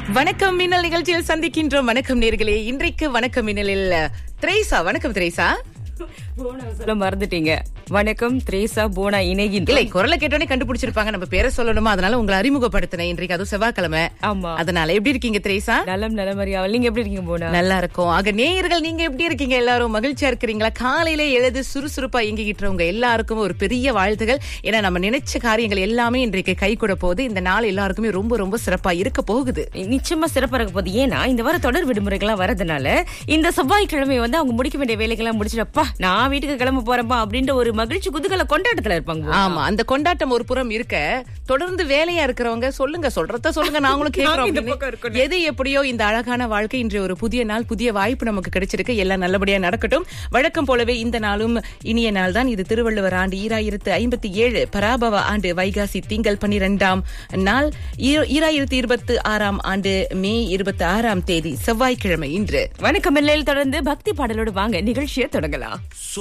வணக்கம் மின்னல் நிகழ்ச்சியில் சந்திக்கின்றோம் வணக்கம் நேர்களே இன்றைக்கு வணக்கம் மின்னலில் திரேசா வணக்கம் திரேசா சொல்ல மறந்துட்டீங்க வணக்கம் த்ரேசா போனா இணைகின்ற இல்லை குரலை கேட்டோடனே கண்டுபிடிச்சிருப்பாங்க நம்ம பேரை சொல்லணுமா அதனால உங்களை அறிமுகப்படுத்தினேன் இன்றைக்கு அதுவும் செவ்வாய்க்கிழமை ஆமா அதனால எப்படி இருக்கீங்க திரேசா நலம் நலமறியாவல் நீங்க எப்படி இருக்கீங்க போனா நல்லா இருக்கும் ஆக நேயர்கள் நீங்க எப்படி இருக்கீங்க எல்லாரும் மகிழ்ச்சியா இருக்கிறீங்களா காலையில எழுது சுறுசுறுப்பா இயங்கிக்கிட்டவங்க எல்லாருக்கும் ஒரு பெரிய வாழ்த்துகள் ஏன்னா நம்ம நினைச்ச காரியங்கள் எல்லாமே இன்றைக்கு கை கூட போகுது இந்த நாள் எல்லாருக்குமே ரொம்ப ரொம்ப சிறப்பா இருக்க போகுது நிச்சயமா சிறப்பா இருக்க போகுது ஏன்னா இந்த வார தொடர் விடுமுறைகள்லாம் வரதுனால இந்த செவ்வாய்க்கிழமை வந்து அவங்க முடிக்க வேண்டிய வேலைகள்லாம் முடிச்சிட்டப்பா நான் வீட்டுக்கு கிளம்ப போறேன்ப்பா அப்படின்ற ஒரு மகிழ்ச்சி குதூகல கொண்டாட்டத்துல இருப்பாங்க போனா. ஆமா அந்த கொண்டாட்டம் ஒரு புறம் இருக்க தொடர்ந்து வேலையா இருக்கிறவங்க சொல்லுங்க சொல்றத சொல்லுங்க நாங்களும் கேக்குறோம் இந்த அப்படின்னு. பக்கம் இருக்கணும். எது எப்படியோ இந்த அழகான வாழ்க்கை இன்று ஒரு புதிய நாள் புதிய வாய்ப்பு நமக்கு கிடைச்சிருக்கு எல்லாம் நல்லபடியா நடக்கட்டும் வழக்கம் போலவே இந்த நாளும் இனிய நாள் தான் இது திருவள்ளுவர் ஆண்டு ஈராயிரத்து ஐம்பத்தி ஏழு பராபவ ஆண்டு வைகாசி திங்கள் பன்னிரெண்டாம் நாள் ஈ- ஈராயிரத்து இருபத்தி ஆறாம் ஆண்டு மே இருபத்தி ஆறாம் தேதி செவ்வாய்க்கிழமை இன்று வணக்கம் எல்லையில் தொடர்ந்து பக்தி பாடலோடு வாங்க நிகழ்ச்சியை தொடங்கலாம்